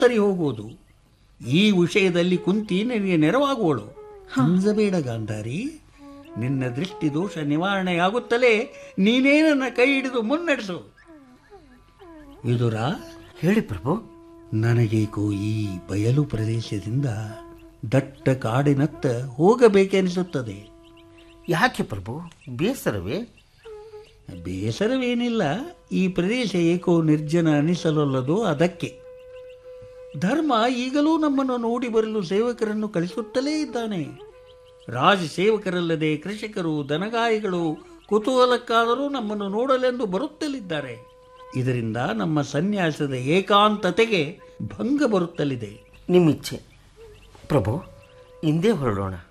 ತತ್ತರಿ ಹೋಗುವುದು ಈ ವಿಷಯದಲ್ಲಿ ಕುಂತಿ ನಿನಗೆ ನೆರವಾಗುವಳು ಹಂಸಬೇಡ ಗಾಂಧಾರಿ ನಿನ್ನ ದೃಷ್ಟಿ ದೋಷ ನಿವಾರಣೆಯಾಗುತ್ತಲೇ ನೀನೇ ನನ್ನ ಕೈ ಹಿಡಿದು ಮುನ್ನಡೆಸು ವಿದುರ ಹೇಳಿ ಪ್ರಭು ನನಗೇಕೋ ಈ ಬಯಲು ಪ್ರದೇಶದಿಂದ ದಟ್ಟ ಕಾಡಿನತ್ತ ಹೋಗಬೇಕೆನಿಸುತ್ತದೆ ಯಾಕೆ ಪ್ರಭು ಬೇಸರವೇ ಬೇಸರವೇನಿಲ್ಲ ಈ ಪ್ರದೇಶ ಏಕೋ ನಿರ್ಜನ ಅನಿಸಲೊಲ್ಲದು ಅದಕ್ಕೆ ಧರ್ಮ ಈಗಲೂ ನಮ್ಮನ್ನು ನೋಡಿ ಬರಲು ಸೇವಕರನ್ನು ಕಳಿಸುತ್ತಲೇ ಇದ್ದಾನೆ ರಾಜ ಸೇವಕರಲ್ಲದೆ ಕೃಷಿಕರು ದನಗಾಯಿಗಳು ಕುತೂಹಲಕ್ಕಾದರೂ ನಮ್ಮನ್ನು ನೋಡಲೆಂದು ಬರುತ್ತಲಿದ್ದಾರೆ ಇದರಿಂದ ನಮ್ಮ ಸನ್ಯಾಸದ ಏಕಾಂತತೆಗೆ ಭಂಗ ಬರುತ್ತಲಿದೆ ನಿಮ್ಮಿಚ್ಛೆ ಪ್ರಭು ಇಂದೇ ಹೊರಡೋಣ